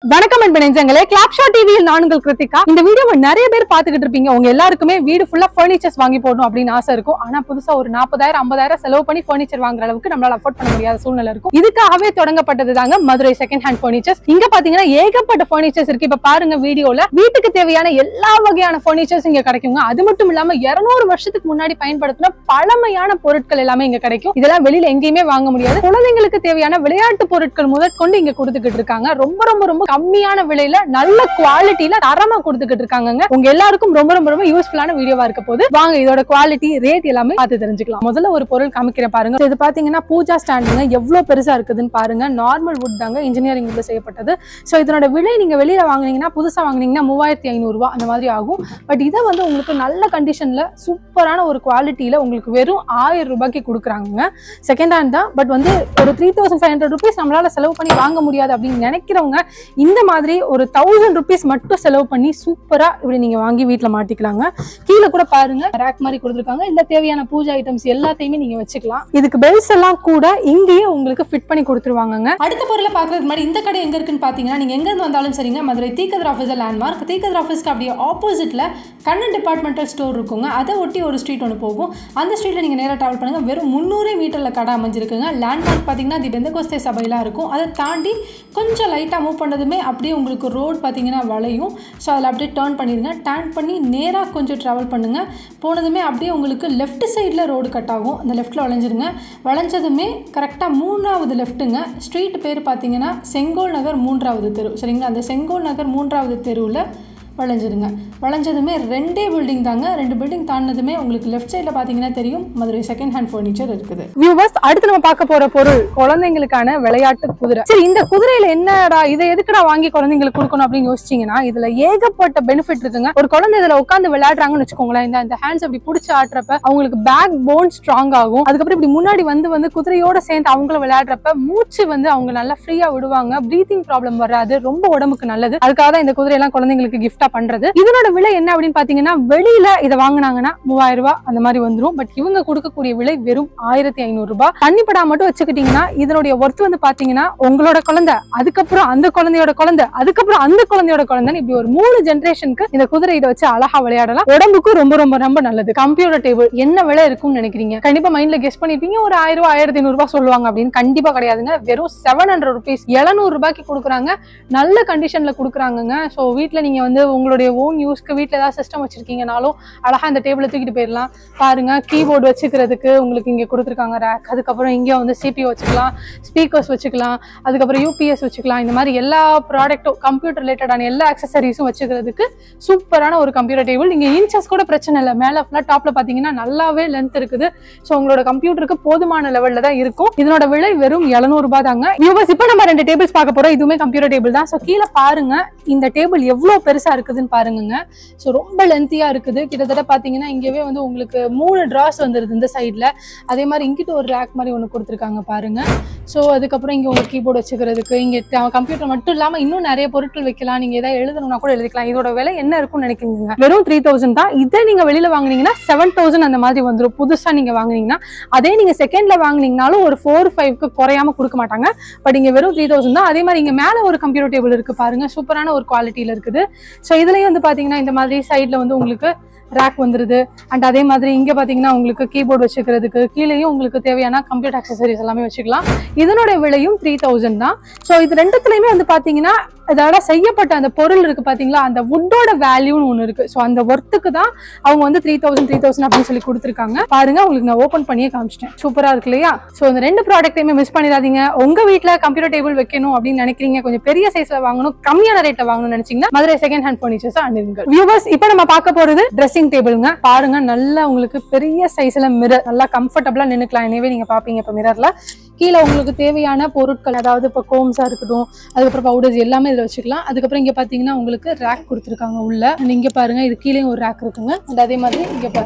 வணக்கம் அன்பு நெஞ்சங்களே கிளாப்ஷா டிவியில் நான் உங்கள் கிருத்திகா இந்த வீடியோவை நிறைய பேர் பாத்துக்கிட்டு இருப்பீங்க உங்க எல்லாருக்குமே வீடு ஃபுல்லா ஃபர்னிச்சர்ஸ் வாங்கி போடணும் அப்படின்னு ஆசை இருக்கும் ஆனா புதுசா ஒரு நாற்பதாயிரம் ஐம்பதாயிரம் செலவு பண்ணி ஃபர்னிச்சர் வாங்குற அளவுக்கு நம்மளால அஃபோர்ட் பண்ண முடியாத சூழ்நிலை இருக்கும் இதுக்காகவே தொடங்கப்பட்டது தாங்க மதுரை செகண்ட் ஹேண்ட் ஃபர்னிச்சர்ஸ் இங்க பாத்தீங்கன்னா ஏகப்பட்ட ஃபர்னிச்சர்ஸ் இருக்கு இப்ப பாருங்க வீடியோல வீட்டுக்கு தேவையான எல்லா வகையான ஃபர்னிச்சர்ஸ் இங்க கிடைக்குங்க அது மட்டும் இல்லாம 200 வருஷத்துக்கு முன்னாடி பயன்படுத்தின பழமையான பொருட்கள் எல்லாமே இங்க கிடைக்கும் இதெல்லாம் வெளியில எங்கேயுமே வாங்க முடியாது குழந்தைங்களுக்கு தேவையான விளையாட்டு பொருட்கள் முதற்கொண்டு இங்க கொடுத்துக்கிட்டு இருக்காங்க ரொம்ப ரொம்ப ரொம்ப கம்மியான விலையில நல்ல குவாலிட்டியில தரமா கொடுத்துக்கிட்டு இருக்காங்க உங்க எல்லாருக்கும் ரொம்ப ரொம்ப ரொம்ப யூஸ்ஃபுல்லான வீடியோவா இருக்க போது வாங்க இதோட குவாலிட்டி ரேட் எல்லாமே பார்த்து தெரிஞ்சுக்கலாம் முதல்ல ஒரு பொருள் காமிக்கிறேன் பாருங்க இது பாத்தீங்கன்னா பூஜா ஸ்டாண்டுங்க எவ்வளவு பெருசா இருக்குதுன்னு பாருங்க நார்மல் வுட் தாங்க இன்ஜினியரிங் உள்ள செய்யப்பட்டது சோ இதனோட விலை நீங்க வெளியில வாங்குனீங்கன்னா புதுசா வாங்குனீங்கன்னா மூவாயிரத்தி ஐநூறு ரூபாய் அந்த மாதிரி ஆகும் பட் இதை வந்து உங்களுக்கு நல்ல கண்டிஷன்ல சூப்பரான ஒரு குவாலிட்டியில உங்களுக்கு வெறும் ஆயிரம் ரூபாய்க்கு கொடுக்குறாங்க செகண்ட் ஹேண்ட் தான் பட் வந்து ஒரு three thousand five hundred rupees நம்மளால செலவு பண்ணி வாங்க முடியாது அப்படின்னு நினைக்கிறவங்க இந்த மாதிரி ஒரு தௌசண்ட் ருபீஸ் மட்டும் செலவு பண்ணி சூப்பரா இப்படி நீங்க வாங்கி வீட்ல மாட்டிக்கலாங்க கீழே கூட பாருங்க ரேக் மாதிரி கொடுத்துருக்காங்க இல்ல தேவையான பூஜை ஐட்டம்ஸ் எல்லாத்தையுமே நீங்க வச்சுக்கலாம் இதுக்கு பெல்ஸ் எல்லாம் கூட இங்கேயே உங்களுக்கு ஃபிட் பண்ணி கொடுத்துருவாங்கங்க அடுத்த பொருளை பார்க்கறதுக்கு முன்னாடி இந்த கடை எங்கே இருக்குன்னு பார்த்தீங்கன்னா நீங்கள் எங்கேருந்து வந்தாலும் சரிங்க மதுரை தீக்கதர் ஆஃபீஸர் லேண்ட்மார்க் தீக்கதர் ஆஃபீஸ்க்கு அப்படியே ஆப்போசிட்டில் கண்ணன் டிபார்ட்மெண்டல் ஸ்டோர் இருக்குங்க அதை ஒட்டி ஒரு ஸ்ட்ரீட் ஒன்று போகும் அந்த ஸ்ட்ரீட்டில் நீங்கள் நேராக ட்ராவல் பண்ணுங்கள் வெறும் முந்நூறே மீட்டரில் கடை அமைஞ்சிருக்குங்க லேண்ட்மார்க் பார்த்தீங்கன்னா தி பெந்தகோஸ்தே சபையெல்லாம் இருக்கும் அதை தாண்டி கொஞ்சம் லைட்டாக மூவ் பண்ணதுமே அப்படியே உங்களுக்கு ரோடு பார்த்தீங்கன்னா வளையும் ஸோ அதில் அப்படியே டேர்ன் பண்ணிடுங்க டேர்ன் பண்ணி நேராக கொஞ்சம் ட்ராவல் பண்ணுங்கள் போனதுமே அப்படியே உங்களுக்கு லெஃப்ட் சைடில் ரோடு கட் ஆகும் அந்த லெஃப்ட்டில் வளைஞ்சிருங்க வளைஞ்சதுமே கரெக்டாக மூணாவது லெஃப்ட்டுங்க ஸ்ட்ரீட் பேர் பார்த்தீங்கன்னா செங்கோல் நகர் மூன்றாவது தெரு சரிங்களா அந்த செங்கோல் நகர் மூன்றாவது தெருவில் வளைஞ்சிருங்க வளைஞ்சதுமே ரெண்டே பில்டிங் தாங்க ரெண்டு பில்டிங் தாண்டினதுமே உங்களுக்கு லெஃப்ட் சைடில் பார்த்தீங்கன்னா தெரியும் மதுரை செகண்ட் ஹேண்ட் ஃபர்னிச்சர் இருக்குது வியூவர்ஸ் அடுத்து நம்ம பார்க்க போற பொருள் குழந்தைங்களுக்கான விளையாட்டு குதிரை சரி இந்த குதிரையில என்னடா இதை எதுக்குடா வாங்கி குழந்தைங்களுக்கு கொடுக்கணும் அப்படின்னு யோசிச்சீங்கன்னா இதுல ஏகப்பட்ட பெனிஃபிட் இருக்குங்க ஒரு குழந்தை இதுல உட்காந்து விளையாடுறாங்கன்னு வச்சுக்கோங்களேன் இந்த இந்த ஹேண்ட்ஸ் அப்படி பிடிச்சி ஆட்டுறப்ப அவங்களுக்கு பேக் போன் ஸ்ட்ராங் ஆகும் அதுக்கப்புறம் இப்படி முன்னாடி வந்து வந்து குதிரையோட சேர்ந்து அவங்கள விளையாடுறப்ப மூச்சு வந்து அவங்க நல்லா ஃப்ரீயா விடுவாங்க பிரீத்திங் ப்ராப்ளம் வராது ரொம்ப உடம்புக்கு நல்லது அதுக்காக தான் இந்த குதிரையெல்லாம் குழந்தைங்களுக்கு கிஃப்டா பண்றது இதனோட விலை என்ன அப்படின்னு பாத்தீங்கன்னா வெளியில இதை வாங்குனாங்கன்னா மூவாயிரம் ரூபாய் அந்த மாதிரி வந்துரும் பட் இவங்க கொடுக்கக்கூடிய விலை வெறும் ஆயிரத்தி ஐநூறு ரூபாய் தண்ணி படா மட்டும் வச்சுக்கிட்டீங்கன்னா இதனுடைய ஒர்த் வந்து பாத்தீங்கன்னா உங்களோட குழந்தை அதுக்கப்புறம் அந்த குழந்தையோட குழந்தை அதுக்கப்புறம் அந்த குழந்தையோட குழந்தைன்னு இப்படி ஒரு மூணு ஜென்ரேஷனுக்கு இந்த குதிரை இதை வச்சு அழகா விளையாடலாம் உடம்புக்கும் ரொம்ப ரொம்ப ரொம்ப நல்லது கம்ப்யூட்டர் டேபிள் என்ன விலை இருக்கும்னு நினைக்கிறீங்க கண்டிப்பா மைண்ட்ல கெஸ் பண்ணிருப்பீங்க ஒரு ஆயிரம் ரூபாய் ஆயிரத்தி ஐநூறு ரூபாய் சொல்லுவாங்க அப்படின்னு கண்டிப்பா கிடையாதுங்க வெறும் செவன் ஹண்ட்ரட் ருபீஸ் எழுநூறு ரூபாய்க்கு கொடுக்குறாங்க நல்ல கண்டிஷன்ல கொடுக்குறாங்கங்க ஸோ வீட்டில் நீங்க வந்து உங்களுடைய ஓன் யூஸ்க்கு வீட்டில் ஏதாவது சிஸ்டம் வச்சிருக்கீங்கனாலும் அழகா இந்த டேபிளை தூக்கிட்டு போயிடலாம் பாருங்க கீபோர்டு வச்சுக்கிறதுக்கு உங்களுக்கு இங்க கொடுத்துருக்காங்க ரேக் அதுக்கப்புறம் இங்கே வந்து சிபியூ வச்சுக்கலாம் ஸ்பீக்கர்ஸ் வச்சுக்கலாம் அதுக்கப்புறம் யூபிஎஸ் வச்சுக்கலாம் இந்த மாதிரி எல்லா ப்ராடக்ட்டும் கம்ப்யூட்டர் ரிலேட்டடான எல்லா அக்சசரிஸும் வச்சுக்கிறதுக்கு சூப்பரான ஒரு கம்ப்யூட்டர் டேபிள் நீங்க இன்ச்சஸ் கூட பிரச்சனை இல்லை மேலே ஃபுல்லாக டாப்ல பார்த்தீங்கன்னா நல்லாவே லென்த் இருக்குது ஸோ உங்களோட கம்ப்யூட்டருக்கு போதுமான லெவல்ல தான் இருக்கும் இதனோட விலை வெறும் 700 ரூபாய் தாங்க வியூவர்ஸ் இப்போ நம்ம ரெண்டு டேபிள்ஸ் பார்க்க போறோம் இதுவுமே கம்ப்யூட்டர் டேபிள் தான் ஸோ கீழே பாருங்க இந்த டேபிள் எவ்வளோ பெருசா இருக்குதுன்னு பாருங்கங்க ஸோ ரொம்ப லென்த்தியா இருக்குது கிட்டத்தட்ட பார்த்தீங்கன்னா இங்கேவே வந்து உங்களுக்கு மூணு ட்ராஸ் வந்துருது இந்த சைடில் அதே மாதிரி இங்கிட்ட ஒரு ரேக் மாதிரி ஒன்று கொடுத்துருக்காங்க பாருங்க ஸோ அதுக்கப்புறம் இங்கே உங்க கீபோர்டு வச்சுக்கிறதுக்கு இங்கே கம்ப்யூட்டர் மட்டும் இல்லாமல் இன்னும் நிறைய பொருட்கள் வைக்கலாம் நீங்க ஏதாவது எழுதணும்னா கூட எழுதிக்கலாம் இதோட விலை என்ன இருக்கும்னு நினைக்கிறீங்க வெறும் த்ரீ தௌசண்ட் தான் இதை நீங்க வெளியில வாங்குனீங்கன்னா செவன் தௌசண்ட் அந்த மாதிரி வந்துடும் புதுசா நீங்க வாங்குனீங்கன்னா அதே நீங்க செகண்ட்ல வாங்குனீங்கனாலும் ஒரு ஃபோர் ஃபைவ்க்கு குறையாம கொடுக்க மாட்டாங்க பட் இங்க வெறும் த்ரீ தௌசண்ட் தான் அதே மாதிரி இங்க மேல ஒரு கம்ப்யூட்டர் டேபிள் இருக்கு பாருங்க சூப்பரான ஒரு குவாலிட்டியில இருக்குது ஸோ இதுலயும் வந்து பாத்தீங்கன்னா இந்த மாதிரி சைட்ல வந்து உங்களுக்கு ரேக் வந்துருது அண்ட் அதே மாதிரி இங்க பாத்தீங்கன்னா உங்களுக்கு கீபோர்டு வச்சுக்கிறதுக்கு கீழேயும் உங்களுக்கு தேவையான கம்ப்யூட்டர் அக்சசரிஸ் எல்லாமே வச்சுக்கலாம் இதனோட விலையும் த்ரீ தௌசண்ட் தான் ஸோ இது ரெண்டுத்துலயுமே வந்து பாத்தீங்கன்னா இதோட செய்யப்பட்ட அந்த பொருள் இருக்கு பாத்தீங்களா அந்த வுட்டோட வேல்யூன்னு ஒன்று இருக்கு ஸோ அந்த ஒர்த்துக்கு தான் அவங்க வந்து த்ரீ தௌசண்ட் த்ரீ தௌசண்ட் அப்படின்னு சொல்லி கொடுத்துருக்காங்க பாருங்க உங்களுக்கு நான் ஓப்பன் பண்ணியே காமிச்சிட்டேன் சூப்பரா இருக்கு இல்லையா ஸோ இந்த ரெண்டு ப்ராடக்ட்டையுமே மிஸ் பண்ணிடாதீங்க உங்க வீட்ல கம்ப்யூட்டர் டேபிள் வைக்கணும் அப்படின்னு நினைக்கிறீங்க கொஞ்சம் பெரிய சைஸ்ல வாங்கணும் கம்மியான ரேட்ல வாங்கணும்னு நினைச்சீங்கன்னா மதுரை செகண்ட் ஹேண்ட் ஃபர்னிச்சர்ஸ் அணுகுங்கள் வியூவர்ஸ் இப்போ நம்ம பார்க்க போறது ட்ரெஸ்ஸிங் டேபிள்ங்க பாருங்க நல்லா உங்களுக்கு பெரிய சைஸ்ல மிரர் நல்லா கம்ஃபர்டபுளா நின்னுக்கலாம் எனவே நீங்க பாப்பீங்க இப்போ மிரர்ல கீழே உங்களுக்கு தேவையான பொருட்கள் அதாவது இப்போ கோம்ஸா இருக்கட்டும் அதுக்கப்புறம் பவுடர்ஸ் எல்லாமே இதில் வச்சுக்கலாம் அதுக்கப்புறம் இங்க பாத்தீங்கன்னா உங்களுக்கு ரேக் கொடுத்துருக்காங்க உள்ள And இங்க பாருங்க இது கீழே ஒரு ரேக் இருக்குங்க And அதே மாதிரி இங்க பாருங்க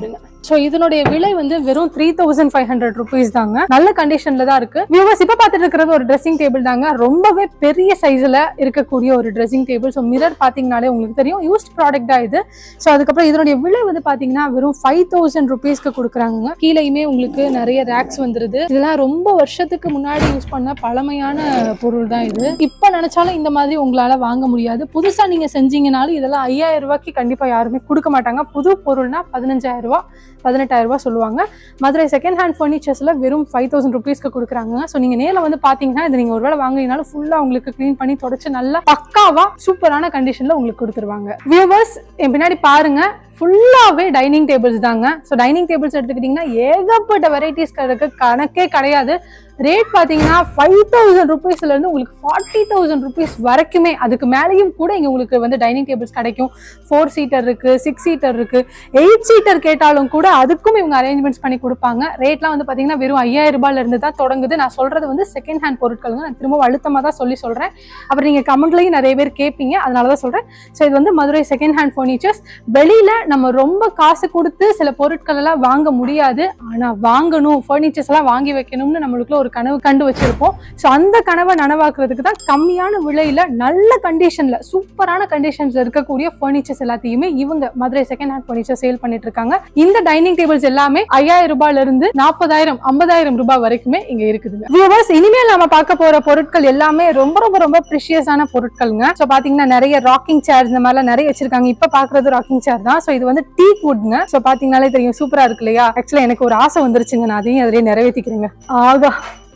ஸோ இதனுடைய விலை வந்து வெறும் three thousand five hundred rupees தாங்க நல்ல கண்டிஷன்ல தான் இருக்கு வியூவர்ஸ் இப்போ பார்த்துட்டு இருக்கிறது ஒரு ட்ரெஸ்ஸிங் டேபிள் தாங்க ரொம்பவே பெரிய சைஸ்ல இருக்கக்கூடிய ஒரு ட்ரெஸ்ஸிங் டேபிள் ஸோ மிரர் பாத்தீங்கனாலே உங்களுக்கு தெரியும் யூஸ்ட் ப்ராடக்ட் தான் இது ஸோ அதுக்கப்புறம் இதனுடைய விலை வந்து பாத்தீங்கன்னா வெறும் ஃபைவ் தௌசண்ட் ருபீஸ்க்கு கொடுக்குறாங்க கீழேயுமே உங்களுக்கு நிறைய ரேக்ஸ் வந்துருது இதெல்லாம் ரொம்ப வருஷத்துக்கு முன்னாடி யூஸ் பண்ண பழமையான பொருள் தான் இது இப்போ நினைச்சாலும் இந்த மாதிரி உங்களால வாங்க முடியாது புதுசா நீங்க செஞ்சீங்கனாலும் இதெல்லாம் ஐயாயிரம் ரூபாய்க்கு கண்டிப்பா யாருமே கொடுக்க மாட்டாங்க புது பொருள்னா பதினஞ்சாயிரம் ரூபாய் பதினெட்டாயிரம் ரூபாய் சொல்லுவாங்க மதுரை செகண்ட் ஹேண்ட் ஃபர்னிச்சர்ஸ்ல வெறும் ஃபைவ் தௌசண்ட் ருபீஸ்க்கு கொடுக்குறாங்க ஸோ நீங்க நேரில் வந்து பாத்தீங்கன்னா இது நீங்க ஒருவேளை வாங்குறீங்கனாலும் ஃபுல்லா உங்களுக்கு க்ளீன் பண்ணி தொடச்சு நல்லா பக்காவா சூப்பரான கண்டிஷன்ல உங்களுக்கு கொடுத்துருவாங்க வியூவர்ஸ் என் பின்னாடி பாருங்க ஃபுல்லாவே டைனிங் டேபிள்ஸ் தாங்க ஸோ டைனிங் டேபிள்ஸ் எடுத்துக்கிட்டிங்கன்னா ஏகப்பட்ட வெரைட்டிஸ் இருக்கு கணக்கே கிடையாது ரேட் பார்த்தீங்கன்னா ஃபைவ் தௌசண்ட் ருபீஸ்லேருந்து உங்களுக்கு ஃபார்ட்டி தௌசண்ட் ருபீஸ் வரைக்குமே அதுக்கு மேலேயும் கூட இங்கே உங்களுக்கு வந்து டைனிங் டேபிள்ஸ் கிடைக்கும் ஃபோர் சீட்டர் இருக்கு சிக்ஸ் சீட்டர் இருக்கு எயிட் சீட்டர் கேட்டாலும் கூட அதுக்கும் இவங்க அரேஞ்ச்மெண்ட்ஸ் பண்ணி கொடுப்பாங்க ரேட்லாம் வந்து பார்த்தீங்கன்னா வெறும் ஐயாயிரம் ரூபாயில இருந்து தான் தொடங்குது நான் சொல்றது வந்து செகண்ட் ஹேண்ட் பொருட்களுங்க நான் திரும்ப அழுத்தமாக தான் சொல்லி சொல்கிறேன் அப்புறம் நீங்கள் கமெண்ட்லையும் நிறைய பேர் கேட்பீங்க அதனால தான் சொல்கிறேன் ஸோ இது வந்து மதுரை செகண்ட் ஹேண்ட் ஃபர்னிச்சர்ஸ் வெளியில நம்ம ரொம்ப காசு கொடுத்து சில பொருட்கள் எல்லாம் வாங்க முடியாது ஆனா வாங்கணும் ஃபர்னிச்சர்ஸ் எல்லாம் வாங்கி வைக்கணும்னு நம்மளுக்குள்ள ஒரு கனவு கண்டு வச்சிருப்போம் ஸோ அந்த கனவை நனவாக்குறதுக்கு தான் கம்மியான விலையில நல்ல கண்டிஷன்ல சூப்பரான கண்டிஷன்ஸ்ல இருக்கக்கூடிய ஃபர்னிச்சர்ஸ் எல்லாத்தையுமே இவங்க Madurai second hand furniture sale பண்ணிட்டு இருக்காங்க இந்த டைனிங் டேபிள்ஸ் எல்லாமே ஐயாயிரம் ரூபாயில இருந்து நாற்பதாயிரம் ஐம்பதாயிரம் ரூபாய் வரைக்குமே இங்க இருக்குதுங்க வியூவர்ஸ் இனிமேல் நம்ம பார்க்க போற பொருட்கள் எல்லாமே ரொம்ப ரொம்ப ரொம்ப ப்ரிஷியஸான பொருட்கள்ங்க ஸோ பாத்தீங்கன்னா நிறைய ராக்கிங் சேர்ஸ் இந்த மாதிரிலாம் நிறைய வச்சிருக்காங்க இப்ப பாக்குறது ராக்கிங் சேர் தான் ஸோ இது வந்து டீக் வுட்ங்க ஸோ பாத்தீங்கன்னாலே தெரியும் சூப்பரா இருக்கு இல்லையா ஆக்சுவலா எனக்கு ஒரு ஆசை வந்துருச்சுங்க நான் அதையும் அதிலே நிறைவேற்றிக்கிறேங்க ஆகா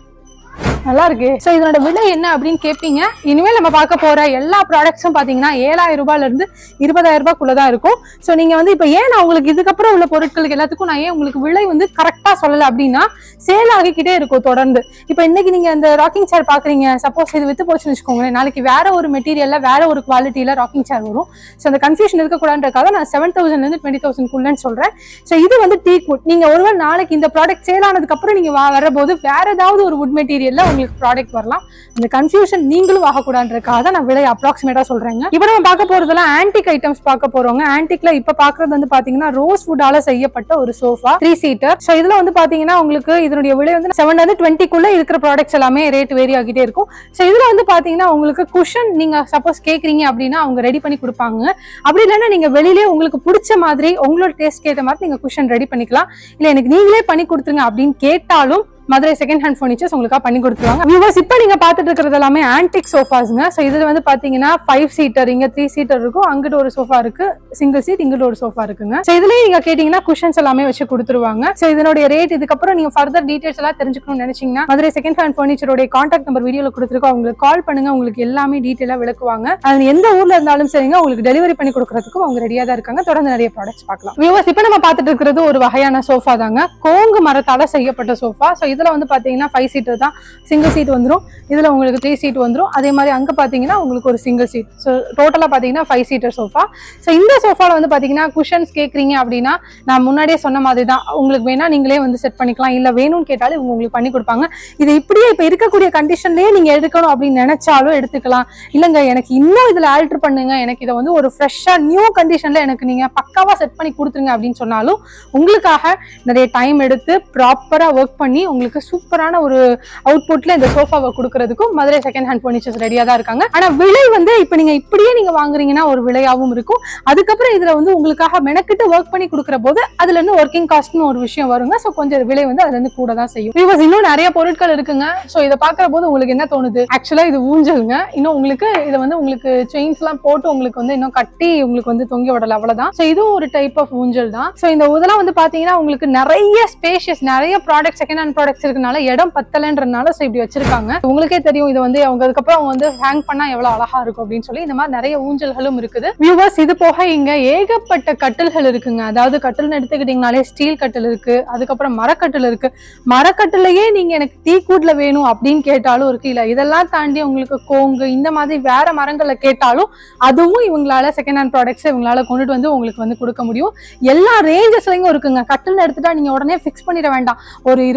நல்லா இருக்கு ஸோ இதனோட விலை என்ன அப்படின்னு கேட்பீங்க இனிமேல் நம்ம பார்க்க போற எல்லா ப்ராடக்ட்ஸும் பார்த்தீங்கன்னா ஏழாயிரம் ரூபாயில இருந்து இருபதாயிரம் ரூபாய்க்குள்ள தான் இருக்கும் ஸோ நீங்க வந்து இப்போ ஏன் நான் உங்களுக்கு இதுக்கப்புறம் உள்ள பொருட்களுக்கு எல்லாத்துக்கும் நான் ஏன் உங்களுக்கு விலை வந்து கரெக்டாக சொல்லலை அப்படின்னா சேல் ஆகிக்கிட்டே இருக்கும் தொடர்ந்து இப்போ இன்னைக்கு நீங்க இந்த ராக்கிங் சேர் பாக்குறீங்க சப்போஸ் இது வித்து போச்சுன்னு வச்சுக்கோங்களேன் நாளைக்கு வேற ஒரு மெட்டீரியல்ல வேற ஒரு குவாலிட்டியில ராக்கிங் சேர் வரும் ஸோ அந்த கன்ஃபியூஷன் இருக்கக்கூடாதுன்றக்காக நான் செவன் தௌசண்ட்ல இருந்து டுவெண்ட்டி தௌசண்ட் குள்ளன்னு சொல்றேன் ஸோ இது வந்து டீக் வுட் நீங்க ஒருவேளை நாளைக்கு இந்த ப்ராடக்ட் சேல் ஆனதுக்கு அப்புறம் நீங்க வா- வரபோது வேற ஏதாவது ஒரு வுட் மெட்டீரியல்ல உங்களுக்கு ப்ராடக்ட் வரலாம் இந்த கன்ஃபியூஷன் நீங்களும் ஆகக்கூடாதுன்றக்காக தான் நான் விலை அப்ராக்சிமேட்டா சொல்றேங்க இப்போ நம்ம பார்க்க போறதெல்லாம் ஆன்டிக் ஐட்டம்ஸ் பார்க்க போறோங்க ஆன்டிக்ல இப்ப பாக்குறது வந்து பாத்தீங்கன்னா ரோஸ் வுட்டால செய்யப்பட்ட ஒரு சோஃபா த்ரீ சீட்டர் ஸோ இதுல வந்து பாத்தீங்கன்னா உங்களுக்கு இதனுடைய விலை வந்து செவன் வந்து டுவெண்ட்டிக்குள்ள இருக்கிற ப்ராடக்ட்ஸ் எல்லாமே ரேட் வேரி ஆகிட்டே இருக்கும் ஸோ இதுல வந்து பாத்தீங்கன்னா உங்களுக்கு குஷன் நீங்க சப்போஸ் கேக்குறீங்க அப்படின்னா அவங்க ரெடி பண்ணி கொடுப்பாங்க அப்படி இல்லைன்னா நீங்க வெளியிலே உங்களுக்கு பிடிச்ச மாதிரி உங்களோட டேஸ்ட் ஏற்ற மாதிரி நீங்க குஷன் ரெடி பண்ணிக்கலாம் இல்ல எனக்கு நீங்களே பண்ணி கொடுத்துருங்க அப்படின்னு கேட்டாலும் மதுரை செகண்ட் ஹேண்ட் ஃபர்னிச்சர்ஸ் உங்களுக்காக பண்ணி கொடுத்துருவாங்க வியூவர்ஸ் இப்போ நீங்க பார்த்துட்டு இருக்கிறது எல்லாமே ஆன்டிக் சோஃபாஸ்ங்க ஸோ இதுல வந்து பாத்தீங்கன்னா ஃபைவ் சீட்டர் இங்க த்ரீ சீட்டர் இருக்கும் அங்கிட்டு ஒரு சோஃபா இருக்கு சிங்கிள் சீட் இங்கிட்டு ஒரு சோஃபா இருக்குங்க ஸோ இதுலயே நீங்க கேட்டீங்கன்னா குஷன்ஸ் எல்லாமே வச்சு கொடுத்துருவாங்க ஸோ இதனுடைய ரேட் இதுக்கப்புறம் நீங்க ஃபர்தர் டீடைல்ஸ் எல்லாம் தெரிஞ்சுக்கணும்னு நினைச்சீங்கன்னா மதுரை செகண்ட் ஹேண்ட் ஃபர்னிச்சரோட கான்டாக்ட் நம்பர் வீடியோல கொடுத்துருக்கோம் அவங்களுக்கு கால் பண்ணுங்க உங்களுக்கு எல்லாமே டீட்டெயிலா விளக்குவாங்க அது எந்த ஊர்ல இருந்தாலும் சரிங்க உங்களுக்கு டெலிவரி பண்ணி கொடுக்கறதுக்கும் அவங்க ரெடியா தான் இருக்காங்க தொடர்ந்து நிறைய ப்ராடக்ட்ஸ் பார்க்கலாம் வியூவர்ஸ் இப்போ நம்ம பார்த்துட்டு இருக்கிறது ஒரு வகையான சோஃபா தாங்க கோங்கு மரத்தால செய்யப்பட்ட சோஃபா ஸோ இதுல வந்து பாத்தீங்கன்னா ஃபைவ் சீட்டர் தான் சிங்கிள் சீட் வந்துரும் இதுல உங்களுக்கு த்ரீ சீட் வந்துரும் அதே மாதிரி அங்க பாத்தீங்கன்னா உங்களுக்கு ஒரு சிங்கிள் சீட் ஸோ டோட்டலா பாத்தீங்கன்னா ஃபைவ் சீட்டர் சோஃபா ஸோ இந்த சோஃபால வந்து பாத்தீங்கன்னா குஷன்ஸ் கேக்குறீங்க அப்படின்னா நான் முன்னாடியே சொன்ன மாதிரி தான் உங்களுக்கு வேணா நீங்களே வந்து செட் பண்ணிக்கலாம் இல்ல வேணும்னு கேட்டாலும் இவங்க உங்களுக்கு பண்ணி கொடுப்பாங்க இது இப்படியே இப்ப இருக்கக்கூடிய கண்டிஷன்லயே நீங்க எடுக்கணும் அப்படின்னு நினைச்சாலும் எடுத்துக்கலாம் இல்லங்க எனக்கு இன்னும் இதுல ஆல்டர் பண்ணுங்க எனக்கு இதை வந்து ஒரு ஃப்ரெஷ்ஷா நியூ கண்டிஷன்ல எனக்கு நீங்க பக்காவா செட் பண்ணி கொடுத்துருங்க அப்படின்னு சொன்னாலும் உங்களுக்காக நிறைய டைம் எடுத்து ப்ராப்பரா ஒர்க் பண்ணி உங்களுக்கு சூப்பரான ஒரு அவுட்புட்ல இந்த சோஃபாவை கொடுக்கறதுக்கும் மதுரை செகண்ட் ஹேண்ட் ஃபர்னிச்சர்ஸ் ரெடியா தான் இருக்காங்க ஆனா விலை வந்து இப்ப நீங்க இப்படியே நீங்க வாங்குறீங்கன்னா ஒரு விலையாவும் இருக்கும் அதுக்கப்புறம் இதுல வந்து உங்களுக்காக மெனக்கிட்டு ஒர்க் பண்ணி கொடுக்குற போது அதுல இருந்து ஒர்க்கிங் காஸ்ட்னு ஒரு விஷயம் வருங்க ஸோ கொஞ்சம் விலை வந்து அதுல இருந்து கூட தான் செய்யும் வியூவர்ஸ் இன்னும் நிறைய பொருட்கள் இருக்குங்க ஸோ இதை பாக்குற போது உங்களுக்கு என்ன தோணுது ஆக்சுவலா இது ஊஞ்சலுங்க இன்னும் உங்களுக்கு இதை வந்து உங்களுக்கு செயின்ஸ் எல்லாம் போட்டு உங்களுக்கு வந்து இன்னும் கட்டி உங்களுக்கு வந்து தொங்கி விடல அவ்வளவுதான் ஸோ இதுவும் ஒரு டைப் ஆஃப் ஊஞ்சல் தான் ஸோ இந்த இதெல்லாம் வந்து பாத்தீங்கன்னா உங்களுக்கு நிறைய ஸ்பேஷியஸ் நிறைய ப்ராடக்ட் செகண்ட் ஹேண்ட் ப்ராடக்ட்ஸ் இருக்கனால இடம் பத்தலைன்றனால ஸோ இப்படி வச்சிருக்காங்க உங்களுக்கே தெரியும் இது வந்து அவங்க அதுக்கப்புறம் அவங்க வந்து ஹேங் பண்ணா எவ்வளவு அழகா இருக்கும் அப்படின்னு சொல்லி இந்த மாதிரி நிறைய ஊஞ்சல்களும் இருக்குது வியூவர்ஸ் இது போக இங்க ஏகப்பட்ட கட்டில்கள் இருக்குங்க அதாவது கட்டில்னு எடுத்துக்கிட்டீங்கனாலே ஸ்டீல் கட்டில் இருக்கு அதுக்கப்புறம் மரக்கட்டில் இருக்கு மரக்கட்டிலேயே நீங்க எனக்கு டீ கூட்ல வேணும் அப்படின்னு கேட்டாலும் இருக்கு இல்ல இதெல்லாம் தாண்டி உங்களுக்கு கோங்கு இந்த மாதிரி வேற மரங்களை கேட்டாலும் அதுவும் இவங்களால செகண்ட் ஹேண்ட் ப்ராடக்ட்ஸ் இவங்களால கொண்டுட்டு வந்து உங்களுக்கு வந்து கொடுக்க முடியும் எல்லா ரேஞ்சஸ்லயும் இருக்குங்க கட்டில் எடுத்துட்டா நீங்க உடனே ஃபிக்ஸ் பண்ணிட வேண்டாம் ஒரு இருபதாயிரத்துல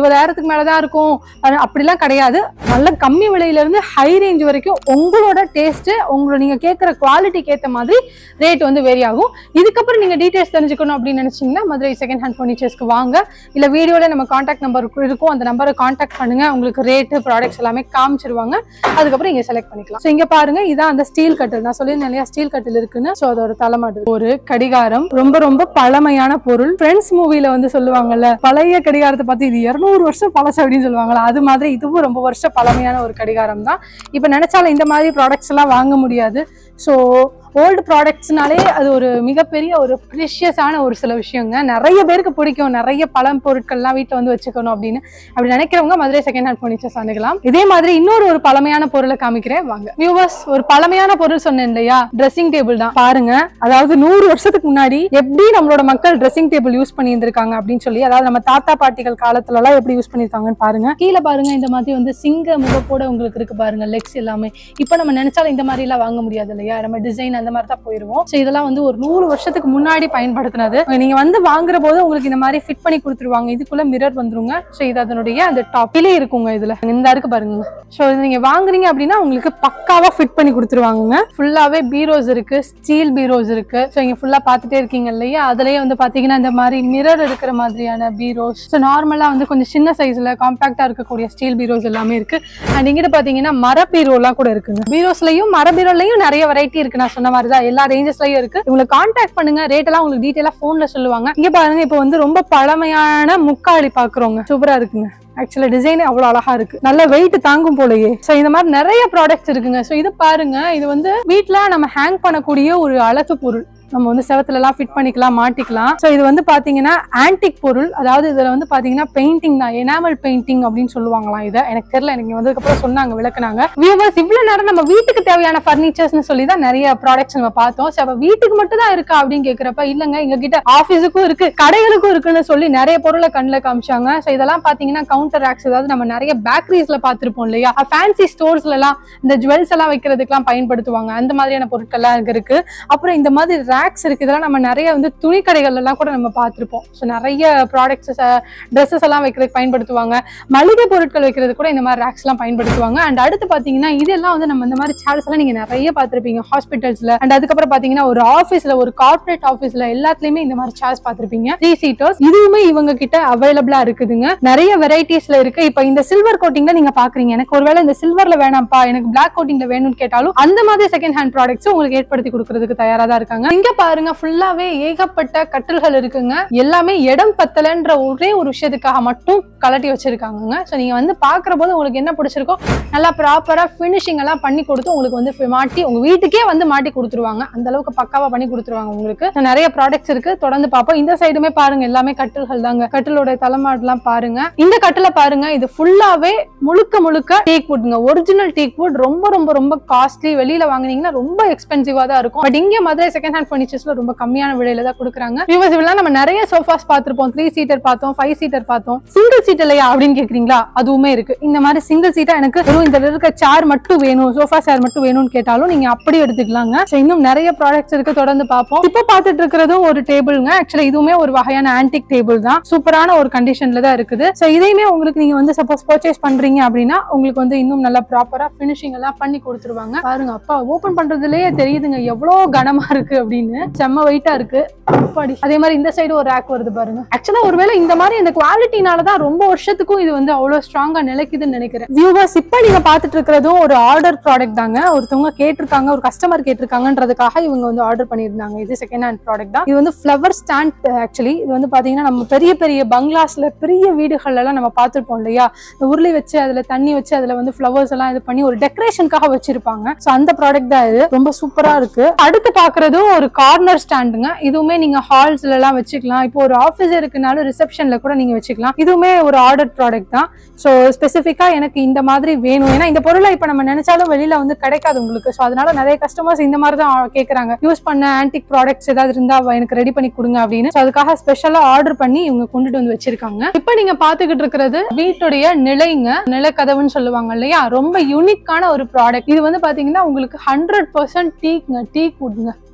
ஆயிரத்துக்கு மேலதான் இருக்கும் அது அப்படிலாம் கிடையாது நல்ல கம்மி விலையில இருந்து ஹை ரேஞ்ச் வரைக்கும் உங்களோட டேஸ்ட் உங்களோட நீங்க கேட்குற குவாலிட்டிக்கு ஏத்த மாதிரி ரேட் வந்து வேரி ஆகும் இதுக்கப்புறம் நீங்க டீடைல்ஸ் தெரிஞ்சுக்கணும் அப்படின்னு நினைச்சீங்கன்னா மதுரை செகண்ட் ஹேண்ட் ஃபர்னிச்சர்ஸ்க்கு வாங்க இல்ல வீடியோல நம்ம காண்டாக்ட் நம்பர் இருக்கும் அந்த நம்பரை காண்டாக்ட் பண்ணுங்க உங்களுக்கு ரேட்டு ப்ராடக்ட்ஸ் எல்லாமே காமிச்சிருவாங்க அதுக்கப்புறம் இங்க செலக்ட் பண்ணிக்கலாம் ஸோ இங்க பாருங்க இதான் அந்த ஸ்டீல் கட்டில் நான் சொல்லியிருந்தேன் இல்லையா ஸ்டீல் கட்டில் இருக்குன்னு ஸோ அதோட தலைமாடு ஒரு கடிகாரம் ரொம்ப ரொம்ப பழமையான பொருள் ஃப்ரெண்ட்ஸ் மூவில வந்து சொல்லுவாங்கல்ல பழைய கடிகாரத்தை பார்த்து இது இருநூறு வருஷம் பழசு அப்படின்னு சொல்லுவாங்கல்ல அது மாதிரி இதுவும் ரொம்ப வருஷம் பழமையான ஒரு கடிகாரம் தான் இப்போ நினைச்சாலும் இந்த மாதிரி ப்ராடக்ட்ஸ் எல்லாம் வாங்க முடியாது ஸோ ஓல்டு ப்ராடக்ட்ஸ்னாலே அது ஒரு மிகப்பெரிய ஒரு ப்ரிஷியஸான ஒரு சில விஷயங்க நிறைய பேருக்கு பிடிக்கும் நிறைய பழம் பொருட்கள்லாம் வீட்டில் வந்து வச்சுக்கணும் அப்படின்னு அப்படி நினைக்கிறவங்க மதுரை செகண்ட் ஹேண்ட் ஃபர்னிச்சர்ஸ் அணுகலாம் இதே மாதிரி இன்னொரு ஒரு பழமையான பொருளை காமிக்கிறேன் வாங்க வியூவர்ஸ் ஒரு பழமையான பொருள் சொன்னேன் இல்லையா ட்ரெஸ்ஸிங் டேபிள் தான் பாருங்க அதாவது நூறு வருஷத்துக்கு முன்னாடி எப்படி நம்மளோட மக்கள் ட்ரெஸ்ஸிங் டேபிள் யூஸ் பண்ணி இருந்திருக்காங்க அப்படின்னு சொல்லி அதாவது நம்ம தாத்தா பாட்டிகள் காலத்துல எல்லாம் எப்படி யூஸ் பண்ணிருக்காங்கன்னு பாருங்க கீழே பாருங்க இந்த மாதிரி வந்து சிங்க முகப்போட உங்களுக்கு இருக்கு பாருங்க லெக்ஸ் எல்லாமே இப்போ நம்ம நினைச்சாலும் இந்த மாதிரி எல்லாம் வாங்க முடியாது இல்லையா நம்ம டிசைன் அந்த மாதிரி தான் போயிருவோம் ஸோ இதெல்லாம் வந்து ஒரு நூறு வருஷத்துக்கு முன்னாடி பயன்படுத்தினது நீங்க வந்து வாங்குற போது உங்களுக்கு இந்த மாதிரி ஃபிட் பண்ணி கொடுத்துருவாங்க இதுக்குள்ள மிரர் வந்துருங்க ஸோ இது அதனுடைய அந்த டாப்பிலே இருக்குங்க இதுல இந்த இருக்கு பாருங்க ஸோ இது நீங்க வாங்குறீங்க அப்படின்னா உங்களுக்கு பக்காவா ஃபிட் பண்ணி கொடுத்துருவாங்க ஃபுல்லாவே பீரோஸ் இருக்கு ஸ்டீல் பீரோஸ் இருக்கு ஸோ இங்க ஃபுல்லா பார்த்துட்டே இருக்கீங்க இல்லையா அதுலயே வந்து பாத்தீங்கன்னா இந்த மாதிரி மிரர் இருக்கிற மாதிரியான பீரோஸ் ஸோ நார்மலா வந்து கொஞ்சம் சின்ன சைஸ்ல காம்பாக்டா இருக்கக்கூடிய ஸ்டீல் பீரோஸ் எல்லாமே இருக்கு அண்ட் இங்கிட்ட பாத்தீங்கன்னா மர பீரோலாம் கூட இருக்குங்க பீரோஸ்லயும் மர பீரோலையும் நிறைய வெரைட்டி இருக்கு நான் சொன்ன மாதிரி தான் எல்லா ரேஞ்சஸ்லயும் இருக்கு உங்களை கான்டாக்ட் பண்ணுங்க ரேட் எல்லாம் உங்களுக்கு டீட்டெயிலா போன்ல சொல்லுவாங்க இங்க பாருங்க இப்போ வந்து ரொம்ப பழமையான முக்காளி பாக்குறோங்க சூப்பரா இருக்குங்க ஆக்சுவலா டிசைனே அவ்வளவு அழகா இருக்கு நல்ல வெயிட் தாங்கும் போலயே சோ இந்த மாதிரி நிறைய ப்ராடக்ட்ஸ் இருக்குங்க சோ இது பாருங்க இது வந்து வீட்ல நம்ம ஹேங் பண்ணக்கூடிய ஒரு அழகு பொருள் நம்ம வந்து செவத்துல எல்லாம் ஃபிட் பண்ணிக்கலாம் மாட்டிக்கலாம் ஸோ இது வந்து பாத்தீங்கன்னா ஆன்டிக் பொருள் அதாவது இதுல வந்து பாத்தீங்கன்னா பெயிண்டிங் தான் எனாமல் பெயிண்டிங் அப்படின்னு சொல்லுவாங்களாம் இதை எனக்கு தெரியல எனக்கு வந்ததுக்கு அப்புறம் சொன்னாங்க விளக்குனாங்க வியூவர்ஸ் இவ்வளவு நேரம் நம்ம வீட்டுக்கு தேவையான ஃபர்னிச்சர்ஸ்னு சொல்லி தான் நிறைய ப்ராடக்ட்ஸ் நம்ம பார்த்தோம் ஸோ அப்ப வீட்டுக்கு மட்டும் தான் இருக்கா அப்படின்னு கேக்குறப்ப இல்லங்க எங்க கிட்ட ஆஃபீஸுக்கும் இருக்கு கடைகளுக்கும் இருக்குன்னு சொல்லி நிறைய பொருளை கண்ணில் காமிச்சாங்க ஸோ இதெல்லாம் பாத்தீங்கன்னா கவுண்டர் ரேக்ஸ் அதாவது நம்ம நிறைய பேக்கரிஸ்ல பார்த்திருப்போம் இல்லையா ஃபேன்சி ஸ்டோர்ஸ்ல எல்லாம் இந்த ஜுவல்ஸ் எல்லாம் வைக்கிறதுக்கெல்லாம் பயன்படுத்துவாங்க அந்த மாதிரியான பொருட்கள்லாம் இங்க இருக்கு அப்புறம் இந்த மாதிரி ரேக்ஸ் இருக்கு இதெல்லாம் நம்ம நிறைய வந்து துணி கடைகள்ல எல்லாம் கூட நம்ம பார்த்திருப்போம் ஸோ நிறைய ப்ராடக்ட்ஸ் ட்ரெஸ்ஸஸ் எல்லாம் வைக்கிறதுக்கு பயன்படுத்துவாங்க மளிகை பொருட்கள் வைக்கிறது கூட இந்த மாதிரி ரேக்ஸ் எல்லாம் பயன்படுத்துவாங்க அண்ட் அடுத்து பாத்தீங்கன்னா இதெல்லாம் வந்து நம்ம இந்த மாதிரி சேர்ஸ் எல்லாம் நீங்க நிறைய பார்த்திருப்பீங்க ஹாஸ்பிட்டல்ஸ்ல அண்ட் அதுக்கப்புறம் பாத்தீங்கன்னா ஒரு ஆஃபீஸ்ல ஒரு கார்ப்பரேட் ஆஃபீஸ்ல எல்லாத்துலயுமே இந்த மாதிரி சேர்ஸ் பார்த்திருப்பீங்க த்ரீ சீட்டர்ஸ் இதுவுமே இவங்க கிட்ட அவைலபிளா இருக்குதுங்க நிறைய வெரைட்டிஸ்ல இருக்கு இப்போ இந்த சில்வர் கோட்டிங்ல நீங்க பாக்குறீங்க எனக்கு ஒருவேளை இந்த சில்வர்ல வேணாம்ப்பா எனக்கு பிளாக் கோட்டிங்ல வேணும்னு கேட்டாலும் அந்த மாதிரி செகண்ட் ஹேண்ட் ப்ராடக்ட்ஸ் உங்களுக்கு ஏற்படுத்தி கொடுக்கறதுக்கு தயாரா தான் இருக்காங்க இங்க பாருங்க ஃபுல்லாவே ஏகப்பட்ட கட்டில்கள் இருக்குங்க எல்லாமே இடம் பத்தலன்ற ஒரே ஒரு விஷயத்துக்காக மட்டும் கலட்டி வச்சிருக்காங்கங்க ஸோ நீங்க வந்து பாக்குற போது உங்களுக்கு என்ன பிடிச்சிருக்கோ நல்லா ப்ராப்பரா ஃபினிஷிங் எல்லாம் பண்ணி கொடுத்து உங்களுக்கு வந்து fi- மாட்டி உங்க வீட்டுக்கே வந்து மாட்டி கொடுத்துருவாங்க அந்த அளவுக்கு பக்காவா பண்ணி கொடுத்துருவாங்க உங்களுக்கு So, நிறைய ப்ராடக்ட்ஸ் இருக்கு தொடர்ந்து பார்ப்போம் இந்த சைடுமே பாருங்க எல்லாமே கட்டில்கள் தாங்க கட்டிலோட தலைமாடெல்லாம் பாருங்க இந்த கட்டில பாருங்க இது ஃபுல்லாவே முழுக்க முழுக்க டீக் வுட்ங்க ஒரிஜினல் டீக் வுட் ரொம்ப ரொம்ப ரொம்ப காஸ்ட்லி வெளியில வாங்குனீங்கன்னா ரொம்ப எக்ஸ்பென்சிவா தான் இருக்கும் பட் இங்க மதுரை செகண்ட் ஹேண்ட் ஃபர்னிச்சர்ஸ்ல ரொம்ப கம்மியான விலையில தான் கொடுக்குறாங்க வியூவர்ஸ் இப்படிலாம் நம்ம நிறைய சோஃபாஸ் பார்த்திருப்போம் த்ரீ சீட்டர் பார்த்தோம் ஃபைவ் சீட்டர் பார்த்தோம் சிங்கிள் சீட் இல்லையா அப்படின்னு கேக்குறீங்களா அதுவுமே இருக்கு இந்த மாதிரி சிங்கிள் சீட்டா எனக்கு வெறும் இந்த இருக்க சேர் மட்டும் வேணும் சோஃபா சேர் மட்டும் வேணும்னு கேட்டாலும் நீங்க அப்படி எடுத்துக்கலாங்க So, இன்னும் நிறைய ப்ராடக்ட்ஸ் இருக்கு தொடர்ந்து பார்ப்போம் இப்போ பார்த்துட்டு இருக்கிறதும் ஒரு டேபிள்ங்க ஆக்சுவலா இதுவுமே ஒரு வகையான ஆன்டிக் டேபிள் தான் சூப்பரான ஒரு கண்டிஷன்ல தான் இருக்குது ஸோ இதையுமே உங்களுக்கு நீங்க வந்து சப்போஸ் பர்ச்சேஸ் பண்றீங்க அப்படின்னா உங்களுக்கு வந்து இன்னும் நல்லா ப்ராப்பரா ஃபினிஷிங் எல்லாம் பண்ணி கொடுத்துருவாங்க பாருங்க அப்பா ஓபன் பண்றதுலயே தெரியுதுங்க எவ்வளவு கனமா இருக்கு அப்படின்னு செம்ம வெயிட்டா இருக்கு அப்பாடி அதே மாதிரி இந்த சைடு ஒரு ரேக் வருது பாருங்க ஆக்சுவலா ஒருவேளை இந்த மாதிரி இந்த குவாலிட்டினால தான் ரொம்ப வருஷத்துக்கும் இது வந்து அவ்வளவு ஸ்ட்ராங்கா நிலைக்குதுன்னு நினைக்கிறேன் வியூவர்ஸ் இப்போ நீங்க பாத்துட்டு இருக்கிறதும் ஒரு ஆர்டர் ப்ராடக்ட் தாங்க ஒருத்தவங்க கேட்டிருக்காங்க ஒரு கஸ்டமர் கேட்டிருக்காங்கன்றதுக்காக இவங்க வந்து ஆர்டர் பண்ணியிருந்தாங்க இது செகண்ட் ஹேண்ட் ப்ராடக்ட் தான் இது வந்து ஃப்ளவர் ஸ்டாண்ட் ஆக்சுவலி இது வந்து பாத்தீங்கன்னா நம்ம பெரிய பெரிய பங்களாஸ்ல பெரிய வீடுகள்ல எல்லாம் நம்ம பார்த்திருப்போம் இல்லையா இந்த உருளி வச்சு அதுல தண்ணி வச்சு அதுல வந்து ஃப்ளவர்ஸ் எல்லாம் இது பண்ணி ஒரு டெக்கரேஷனுக்காக வச்சிருப்பாங்க சோ அந்த ப்ராடக்ட் தான் இது ரொம்ப சூப்பரா இருக்கு அடுத்து பாக்குறதும் ஒரு கார்னர் ஸ்டாண்டுங்க இதுவுமே நீங்க ஹால்ஸ்ல எல்லாம் வச்சுக்கலாம் இப்போ ஒரு ஆஃபீஸ் இருக்குனாலும் ரிசப்ஷன்ல கூட நீங்க வச்சுக்கலாம் இதுவுமே ஒரு ஆர்டர் ப்ராடக்ட் தான் ஸோ ஸ்பெசிஃபிக்கா எனக்கு இந்த மாதிரி வேணும் ஏன்னா இந்த பொருளை இப்போ நம்ம நினைச்சாலும் வெளியில வந்து கிடைக்காது உங்களுக்கு ஸோ அதனால நிறைய கஸ்டமர்ஸ் இந்த மாதிரி தான் கேட்குறாங்க யூஸ் பண்ண ஆன்டிக் ப்ராடக்ட்ஸ் ஏதாவது இருந்தா அவ எனக்கு ரெடி பண்ணி கொடுங்க அப்படின்னு ஸோ அதுக்காக ஸ்பெஷலா ஆர்டர் பண்ணி இவங்க கொண்டுட்டு வந்து வச்சிருக்காங்க இப்போ நீங்க பாத்துக்கிட்டு இருக்கிறது வீட்டுடைய நிலைங்க நிலக்கதவுன்னு சொல்லுவாங்க இல்லையா ரொம்ப யூனிக்கான ஒரு ப்ராடக்ட் இது வந்து பாத்தீங்கன்னா உங்களுக்கு ஹண்ட்ரட் பர்சன்ட் டீக்ங்க டீக் வுட்ங்க அப்பா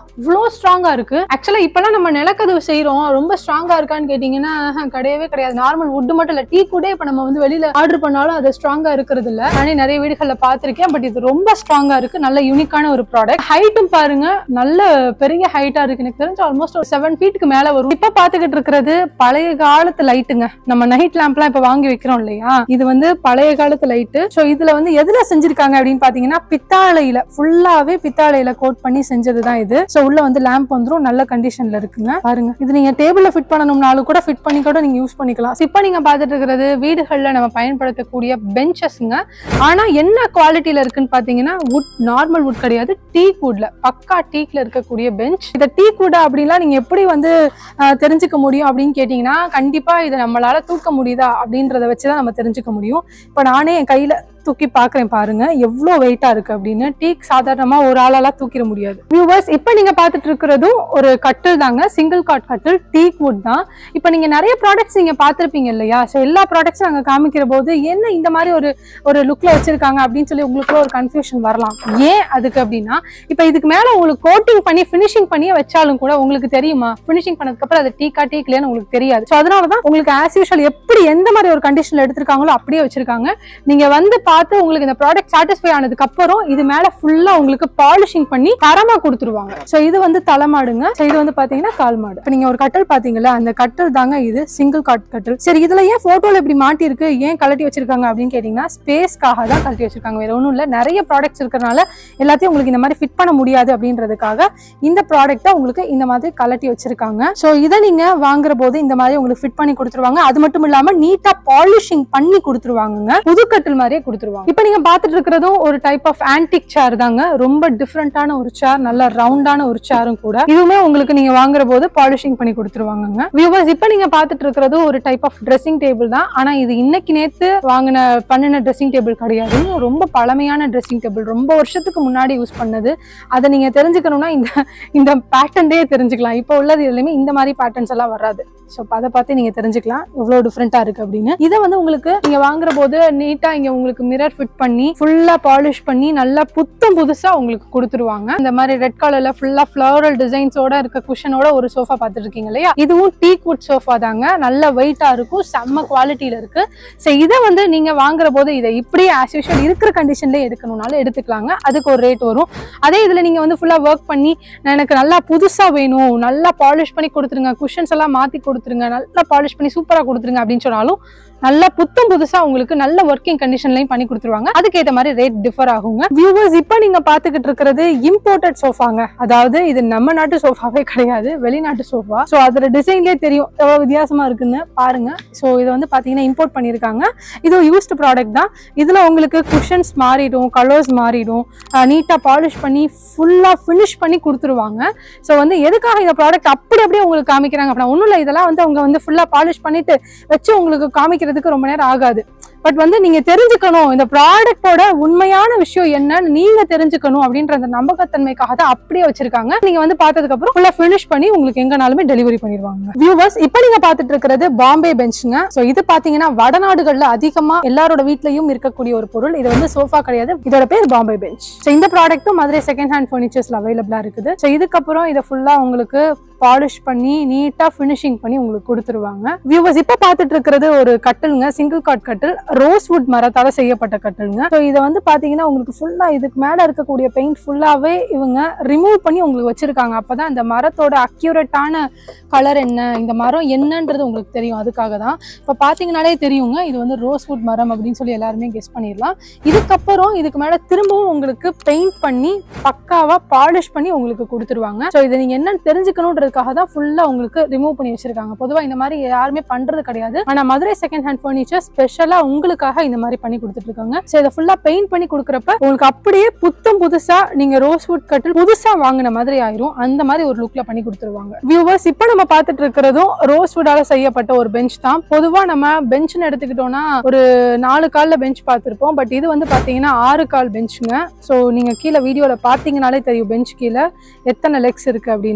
இவ்வளோ ஸ்ட்ராங்கா இருக்கு ஆக்சுவலா இப்பெல்லாம் நம்ம நிலக்கதவு செய்றோம் ரொம்ப ஸ்ட்ராங்கா இருக்கான்னு கேட்டீங்கன்னா ஆஹா, கிடையவே கிடையாது நார்மல் wood மட்டும் இல்ல டீ கூட இப்ப நம்ம வந்து வெளியில ஆர்டர் பண்ணாலும் அது ஸ்ட்ராங்கா இருக்கிறது இல்ல நானே நிறைய வீடுகள்ல பாத்திருக்கேன் பட் இது ரொம்ப ஸ்ட்ராங்கா இருக்கு நல்ல யூனிக்கான ஒரு ப்ராடக்ட் ஹைட்டும் பாருங்க நல்ல பெரிய ஹைட்டா இருக்கு எனக்கு தெரிஞ்சு ஆல்மோஸ்ட் ஒரு செவன் ஃபீட்டுக்கு மேல வரும் இப்ப பாத்துக்கிட்டு இருக்கிறது பழைய காலத்து லைட்டுங்க நம்ம நைட் லேம்ப்லாம் இப்ப வாங்கி வைக்கிறோம் இல்லையா இது வந்து பழைய காலத்து லைட்டு ஸோ இதுல வந்து எதுல செஞ்சிருக்காங்க அப்படின்னு பாத்தீங்கன்னா பித்தாளையில ஃபுல்லாவே பித்தாளையில கோட் பண்ணி செஞ்சதுதான் இது ஸோ உள்ள வந்து லேம்ப் வந்துரும் நல்ல கண்டிஷன்ல இருக்குங்க பாருங்க இது நீங்க டேபிள்ல ஃபிட் பண்ணணும்னாலும் கூட ஃபிட் பண்ணி கூட நீங்க யூஸ் பண்ணிக்கலாம் இப்போ நீங்க பாத்துட்டு இருக்கிறது வீடுகள்ல நம்ம பயன்படுத்தக்கூடிய பெஞ்சஸ்ங்க ஆனா என்ன குவாலிட்டியில இருக்குன்னு பாத்தீங்கன்னா வுட் நார்மல் வுட் கிடையாது டீக் வுட்ல பக்கா டீக்ல இருக்கக்கூடிய பெஞ்ச் இந்த டீக் வுட் அப்படிலாம் நீங்க எப்படி வந்து ஆஹ், தெரிஞ்சுக்க முடியும் அப்படின்னு கேட்டீங்கன்னா கண்டிப்பா இதை நம்மளால தூக்க முடியுதா அப்படின்றத வச்சுதான் நம்ம தெரிஞ்சுக்க முடியும் இப்போ நானே என் கையில தூக்கி பாக்குறேன் பாருங்க எவ்வளோ வெயிட்டா இருக்கு அப்படின்னு டீக் சாதாரணமா ஒரு ஆளாலாம் தூக்கிட முடியாது வியூவர்ஸ் இப்போ நீங்க பார்த்துட்டு இருக்கிறதும் ஒரு கட்டில் தாங்க சிங்கிள் காட் கட்டில் டீக் வுட் தான் இப்போ நீங்க நிறைய ப்ராடக்ட்ஸ் நீங்க பார்த்திருப்பீங்க இல்லையா ஸோ எல்லா ப்ராடக்ட்ஸும் நாங்க காமிக்கிற போது என்ன இந்த மாதிரி ஒரு ஒரு லுக்ல வச்சிருக்காங்க அப்படின்னு சொல்லி உங்களுக்குள்ள ஒரு கன்ஃபியூஷன் வரலாம் ஏன் அதுக்கு அப்படின்னா இப்போ இதுக்கு மேல உங்களுக்கு கோட்டிங் பண்ணி ஃபினிஷிங் பண்ணி வச்சாலும் கூட உங்களுக்கு தெரியுமா ஃபினிஷிங் பண்ணதுக்கு அப்புறம் அது டீக்கா டீக்லன்னு உங்களுக்கு தெரியாது ஸோ அதனால தான் உங்களுக்கு ஆஸ் யூஷுவல் எப்படி எந்த மாதிரி ஒரு கண்டிஷன்ல எடுத்திருக்காங்களோ அப்படியே வச்சிருக்காங்க நீங்க வந்து பார்த்து உங்களுக்கு இந்த ப்ராடக்ட் சாட்டிஸ்ஃபை ஆனதுக்கு அப்புறம் இது மேல ஃபுல்லா உங்களுக்கு பாலிஷிங் பண்ணி தரமா கொடுத்துருவாங்க ஸோ இது வந்து தலைமாடுங்க ஸோ இது வந்து பாத்தீங்கன்னா கால் மாடு இப்போ நீங்க ஒரு கட்டல் பாத்தீங்களா அந்த கட்டல் தாங்க இது சிங்கிள் காட் கட்டல் சரி இதுல ஏன் போட்டோல இப்படி மாட்டி இருக்கு ஏன் கழட்டி வச்சிருக்காங்க அப்படின்னு கேட்டீங்கன்னா ஸ்பேஸ்க்காக தான் கழட்டி வச்சிருக்காங்க வேற ஒன்றும் இல்லை நிறைய ப்ராடக்ட்ஸ் இருக்கறனால எல்லாத்தையும் உங்களுக்கு இந்த மாதிரி ஃபிட் பண்ண முடியாது அப்படின்றதுக்காக இந்த ப்ராடக்ட்டை உங்களுக்கு இந்த மாதிரி கலட்டி வச்சிருக்காங்க ஸோ இதை நீங்க வாங்குற போது இந்த மாதிரி உங்களுக்கு ஃபிட் பண்ணி கொடுத்துருவாங்க அது மட்டும் இல்லாம நீட்டா பாலிஷிங் பண்ணி கொடுத்துருவாங்க புதுக்கட்டில் மாதிரியே கொடுத்துருவாங்க இப்போ நீங்க பார்த்துட்டு இருக்கிறதும் ஒரு டைப் ஆஃப் ஆன்டிக் சேர் தாங்க ரொம்ப டிஃப்ரெண்டான ஒரு சேர் நல்ல ரவுண்டான ஒரு சேரும் கூட இதுவுமே உங்களுக்கு நீங்க வாங்குற போது பாலிஷிங் பண்ணி கொடுத்துருவாங்க வியூவர்ஸ் இப்போ நீங்க பார்த்துட்டு இருக்கிறது ஒரு டைப் ஆஃப் ட்ரெஸ்ஸிங் டேபிள் தான் ஆனா இது இன்னைக்கு நேத்து வாங்கின பண்ணின ட்ரெஸ்ஸிங் டேபிள் கிடையாது ரொம்ப பழமையான ட்ரெஸ்ஸிங் டேபிள் ரொம்ப வருஷத்துக்கு முன்னாடி யூஸ் பண்ணது அதை நீங்க தெரிஞ்சுக்கணும்னா இந்த இந்த பேட்டர்ன்டே தெரிஞ்சுக்கலாம் இப்போ உள்ளது எல்லாமே இந்த மாதிரி பேட்டர்ன்ஸ் எல்லாம் வராது ஸோ அதை பார்த்து நீங்க தெரிஞ்சுக்கலாம் எவ்வளோ டிஃப்ரெண்டா இருக்கு அப்படின்னு இதை வந்து உங்களுக்கு நீங்க வாங்குற போது நீட்டா இங்க உங்களுக்கு மிரர் ஃபிட் பண்ணி ஃபுல்லா பாலிஷ் பண்ணி நல்லா புத்தம் புதுசா உங்களுக்கு கொடுத்துருவாங்க இந்த மாதிரி ரெட் கலர்ல ஃபுல்லா ஃபிளவரல் டிசைன்ஸோட இருக்க குஷனோட ஒரு சோஃபா பார்த்துட்டு இருக்கீங்க இல்லையா இதுவும் டீக் வுட் சோஃபா தாங்க நல்ல வெயிட்டா இருக்கும் செம்ம குவாலிட்டியில இருக்கு ஸோ இதை வந்து நீங்க வாங்குற போது இதை இப்படியே ஆஸ் யூஷுவல் இருக்கிற கண்டிஷன்லேயே எடுக்கணும்னாலும் எடுத்துக்கலாங்க அதுக்கு ஒரு ரேட் வரும் அதே இதுல நீங்க வந்து ஃபுல்லா ஒர்க் பண்ணி நான் எனக்கு நல்லா புதுசா வேணும் நல்லா பாலிஷ் பண்ணி கொடுத்துருங்க குஷன்ஸ் எல்லாம் மாத்தி கொடுத்துருங்க நல்லா பாலிஷ் பண்ணி சூப்பரா கொடுத்துருங்க அப்படின்னு சொன்னாலும் நல்லா புத்தம் புதுசா உங்களுக்கு நல்ல ஒர்க்கிங் கண்டிஷன்லயும் பண்ணி கொடுத்துருவாங்க அதுக்கேற்ற மாதிரி ரேட் டிஃபர் ஆகுங்க வியூவர்ஸ் இப்போ நீங்க பாத்துக்கிட்டு இருக்கிறது இம்போர்ட்டட் சோஃபாங்க அதாவது இது நம்ம நாட்டு சோஃபாவே கிடையாது வெளிநாட்டு சோஃபா ஸோ அதோட டிசைன்லேயே தெரியும் எவ்வளவு வித்தியாசமா இருக்குன்னு பாருங்க ஸோ இதை வந்து பாத்தீங்கன்னா இம்போர்ட் பண்ணியிருக்காங்க இது யூஸ்டு ப்ராடக்ட் தான் இதுல உங்களுக்கு குஷன்ஸ் மாறிடும் கலர்ஸ் மாறிடும் நீட்டாக பாலிஷ் பண்ணி ஃபுல்லாக ஃபினிஷ் பண்ணி கொடுத்துருவாங்க ஸோ வந்து எதுக்காக இந்த ப்ராடக்ட் அப்படி அப்படியே உங்களுக்கு காமிக்கிறாங்க அப்படின்னா ஒன்றும் இல்லை இதெல்லாம் வந்து அவங்க வந்து ஃபுல்லாக பாலிஷ் பண்ணிட்டு வச்சு உங்களுக்கு காமிக்கிறதுக்கு ரொம்ப நேரம் ஆகாது பட் வந்து நீங்க தெரிஞ்சுக்கணும் இந்த ப்ராடக்ட்டோட உண்மையான விஷயம் என்னன்னு நீங்க தெரிஞ்சுக்கணும் அப்படின்ற அந்த நம்பகத்தன்மைக்காக தான் அப்படியே வச்சிருக்காங்க நீங்க வந்து பார்த்ததுக்கு அப்புறம் ஃபுல்லா ஃபினிஷ் பண்ணி உங்களுக்கு எங்கனாலுமே டெலிவரி பண்ணிடுவாங்க வியூவர்ஸ் இப்போ நீங்க பார்த்துட்டு இருக்கிறது பாம்பே பெஞ்சுங்க ஸோ இது பாத்தீங்கன்னா வடநாடுகள்ல அதிகமா எல்லாரோட வீட்லயும் இருக்கக்கூடிய ஒரு பொருள் இது வந்து சோஃபா கிடையாது இதோட பேர் பாம்பே பெஞ்ச் ஸோ இந்த ப்ராடக்ட்டும் மதுரை செகண்ட் ஹேண்ட் ஃபர்னிச்சர்ஸ்ல அவைலபிளா இருக்குது ஸோ இதுக்கப்புறம் இதை ஃபுல்லா உங்களுக்கு பாலிஷ் பண்ணி நீட்டா ஃபினிஷிங் பண்ணி உங்களுக்கு கொடுத்துருவாங்க வியூவர்ஸ் இப்போ பார்த்துட்டு இருக்கிறது ஒரு கட்டிலுங்க சிங்கிள் காட் கட்டில் ரோஸ் வுட் மரத்தால செய்யப்பட்ட கட்டிலுங்க ஸோ இதை வந்து பாத்தீங்கன்னா உங்களுக்கு ஃபுல்லா இதுக்கு மேல இருக்கக்கூடிய பெயிண்ட் ஃபுல்லாவே இவங்க ரிமூவ் பண்ணி உங்களுக்கு வச்சிருக்காங்க அப்பதான் இந்த மரத்தோட அக்யூரேட்டான கலர் என்ன இந்த மரம் என்னன்றது உங்களுக்கு தெரியும் அதுக்காக தான் இப்போ பார்த்தீங்கனாலே தெரியுங்க இது வந்து ரோஸ் வுட் மரம் அப்படின்னு சொல்லி எல்லாருமே கெஸ் பண்ணிடலாம் இதுக்கப்புறம் இதுக்கு மேல திரும்பவும் உங்களுக்கு பெயிண்ட் பண்ணி பக்காவா பாலிஷ் பண்ணி உங்களுக்கு கொடுத்துருவாங்க ஸோ இதை நீங்க என்னன்னு தெரிஞ்சுக்கணுன்றதுக்காக தான் ஃபுல்லா உங்களுக்கு ரிமூவ் பண்ணி வச்சிருக்காங்க பொதுவா இந்த மாதிரி யாருமே பண்றது கிடையாது ஆனா மதுரை செகண்ட் ஹேண்ட் ஃபர்னிச்சர் ஸ்பெஷலா உங்களுக்காக இந்த மாதிரி பண்ணி கொடுத்துட்டு இருக்காங்க ஸோ இதை ஃபுல்லா பெயிண்ட் பண்ணி கொடுக்குறப்ப உங்களுக்கு அப்படியே புத்தம் புதுசா நீங்க ரோஸ் வுட் கட்டில் புதுசா வாங்கின மாதிரி ஆயிரும் அந்த மாதிரி ஒரு லுக்ல பண்ணி கொடுத்துருவாங்க வியூவர்ஸ் இப்போ நம்ம பார்த்துட்டு இருக்கிறதும் ரோஸ் வுட்டால செய்யப்பட்ட ஒரு பெஞ்ச் தான் பொதுவா நம்ம பெஞ்ச்னு எடுத்துக்கிட்டோம்னா ஒரு நாலு கால்ல பெஞ்ச் பார்த்திருப்போம் பட் இது வந்து பாத்தீங்கன்னா ஆறு கால் பெஞ்சுங்க ஸோ நீங்க கீழே வீடியோல பாத்தீங்கனாலே தெரியும் பெஞ்ச் கீழே எத்தனை லெக்ஸ் இருக்கு அப்படின்னு